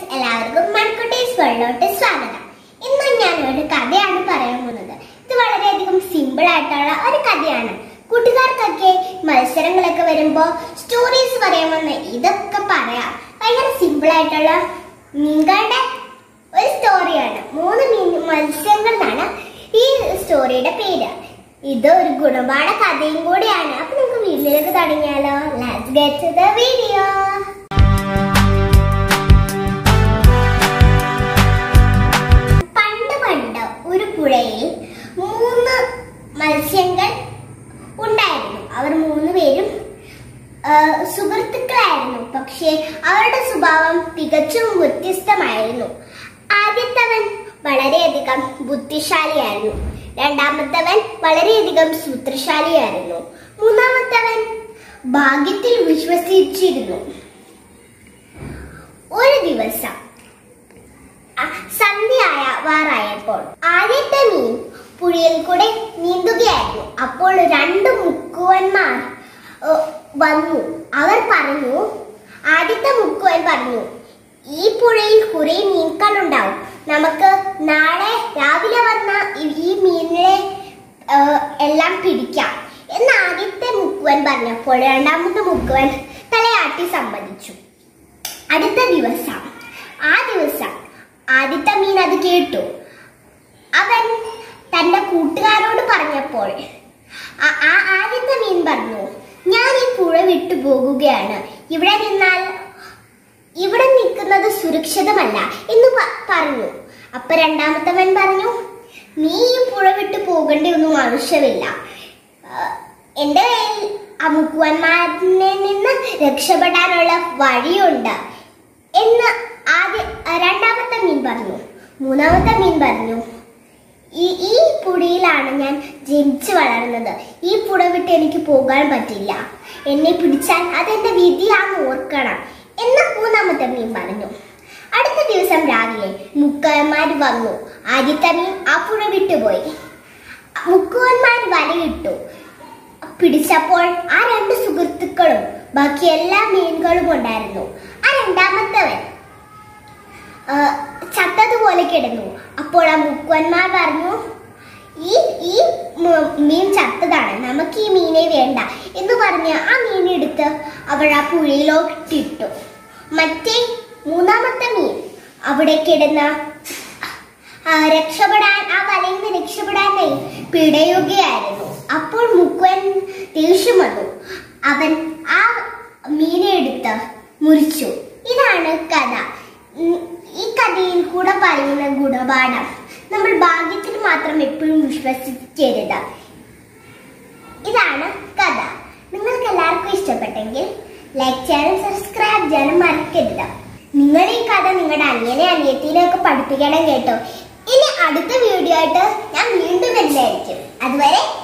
എല്ലാവർക്കും മൺകുട്ടീസ് വേൾഡിലോട്ട് സ്വാഗതം ഇന്ന് ഞാൻ ഒരു കഥയാണ് പറയാൻ പോകുന്നത് ഇത് വളരെയധികം സിമ്പിൾ ആയിട്ടുള്ള ഒരു കഥയാണ് കൂട്ടുകാർക്കൊക്കെ മത്സരങ്ങളൊക്കെ വരുമ്പോ സ്റ്റോറീസ് പറയാമെന്ന് ഇതൊക്കെ പറയാം ഭയങ്കര സിമ്പിൾ ആയിട്ടുള്ള മീനുകളുടെ ഒരു സ്റ്റോറിയാണ് മൂന്ന് മീൻ മത്സ്യങ്ങൾ എന്നാണ് ഈ സ്റ്റോറിയുടെ പേര് ഇത് ഒരു ഗുണപാഠ കഥയും കൂടിയാണ് അപ്പൊ നമുക്ക് വീട്ടിലേക്ക് തുടങ്ങിയാലോ let's get to the video പണ്ട് പണ്ട് ഒരു പുഴയിൽ മൂന്ന് മത്സ്യങ്ങൾ ഉണ്ടായിരുന്നു അവർ മൂന്ന് പേരും ആ, സുഹൃത്തുക്കളായിരുന്നു പക്ഷേ അവരുടെ സ്വഭാവം തികച്ചും വ്യത്യസ്തമായിരുന്നു ആദ്യത്തവൻ വളരെയധികം ബുദ്ധിശാലിയായിരുന്നു രണ്ടാമത്തവൻ വളരെയധികം സൂത്രശാലിയായിരുന്നു മൂന്നാമത്തവൻ ഭാഗ്യത്തിൽ വിശ്വസിച്ചിരുന്നു ഒരു ദിവസം അ- സന്ധ്യയായ വാറായപ്പോൾ ആദ്യത്തെ മീൻ പുഴയിൽ കൂടെ നീന്തുകയായിരുന്നു അപ്പോൾ രണ്ട് മുക്കുവന്മാർ ഏ, വന്നു അവർ പറഞ്ഞു ആദ്യത്തെ മുക്കുവൻ പറഞ്ഞു ഈ പുഴയിൽ കുറെ മീൻകൾ ഉണ്ടാവും നമുക്ക് നാളെ രാവിലെ വന്ന ഈ- ഈ മീനിനെ ഏ, എല്ലാം പിടിക്കാം എന്ന് ആദ്യത്തെ മുക്കുവൻ പറഞ്ഞപ്പോൾ രണ്ടാമത്തെ മുക്കുവൻ തലയാട്ടി സമ്മതിച്ചു അടുത്ത ദിവസം ആ ദിവസം ആദ്യത്തെ മീൻ അത് കേട്ടു അവൻ തന്റെ കൂട്ടുകാരോട് പറഞ്ഞപ്പോൾ ആ- ആ ആദ്യത്തെ മീൻ പറഞ്ഞു ഞാൻ ഈ പുഴ വിട്ടു പോകുകയാണ് ഇവിടെ നിന്നാൽ ഇവിടെ നിൽക്കുന്നത് സുരക്ഷിതമല്ല എന്ന് പ- പറഞ്ഞു അപ്പൊ രണ്ടാമത്തവൻ പറഞ്ഞു നീ ഈ പുഴ വിട്ടു പോകേണ്ട ഒന്നും ആവശ്യമില്ല ആ, എന്റെ കയ്യിൽ ആ മുക്കുവന്മാരിൽ നിന്ന് രക്ഷപ്പെടാനുള്ള വഴിയുണ്ട് എന്ന് ആദ്യ ആ, രണ്ടാമത്തെ മീൻ പറഞ്ഞു മൂന്നാമത്തെ മീൻ പറഞ്ഞു ഈ ഈ പുഴയിലാണ് ഞാൻ ജനിച്ചു വളർന്നത് ഈ പുഴ വിട്ട് എനിക്ക് പോകാൻ പറ്റില്ല എന്നെ പിടിച്ചാൽ അതെന്റെ വിധിയാന്ന് ഓർക്കണം എന്ന് മൂന്നാമത്തെ മീൻ പറഞ്ഞു അടുത്ത ദിവസം രാവിലെ മുക്കന്മാർ വന്നു ആദ്യത്തെ മീൻ ആ പുഴ വിട്ടുപോയി മുക്കുവന്മാർ വലയിട്ടു പിടിച്ചപ്പോൾ ആ രണ്ട് സുഹൃത്തുക്കളും ബാക്കി എല്ലാ മീനുകളും ഉണ്ടായിരുന്നു ആ രണ്ടാമത്തവൻ ആ, ചത്തതുപോലെ കിടന്നു അപ്പോൾ ആ മുക്കുവന്മാർ പറഞ്ഞു ഈ ഈ മ- മീൻ ചത്തതാണ് നമുക്ക് ഈ മീനെ വേണ്ട എന്ന് പറഞ്ഞ് ആ മീൻ എടുത്ത് അവർ ആ പുഴയിലോട്ടിട്ടു മറ്റേ മൂന്നാമത്തെ മീൻ അവിടെ കിടന്ന ആ, രക്ഷപ്പെടാൻ ആ വലയിൽ നിന്ന് രക്ഷപ്പെടാനായി പിടയുകയായിരുന്നു അപ്പോൾ മുക്കുവൻ ദേഷ്യം വന്നു അവൻ ആ മീനെ എടുത്ത് മുറിച്ചു ഇതാണ് കഥ ഉം, ഈ കഥയിൽ കൂടെ പറയുന്ന ഗുണപാഠം നമ്മൾ ഭാഗ്യത്തിൽ മാത്രം എപ്പോഴും വിശ്വസിക്കരുത് ഇതാണ് കഥ നിങ്ങൾക്ക് എല്ലാവർക്കും ഇഷ്ടപ്പെട്ടെങ്കിൽ ലൈക്ക് ചെയ്യാനും സബ്സ്ക്രൈബ് ചെയ്യാനും മറക്കരുത് നിങ്ങൾ ഈ കഥ നിങ്ങളുടെ അനിയനെ അനിയത്തിനെ ഒക്കെ പഠിപ്പിക്കണം കേട്ടോ ഇനി അടുത്ത വീഡിയോ ആയിട്ട് ഞാൻ വീണ്ടും വരുന്നതായിരിക്കും അതുവരെ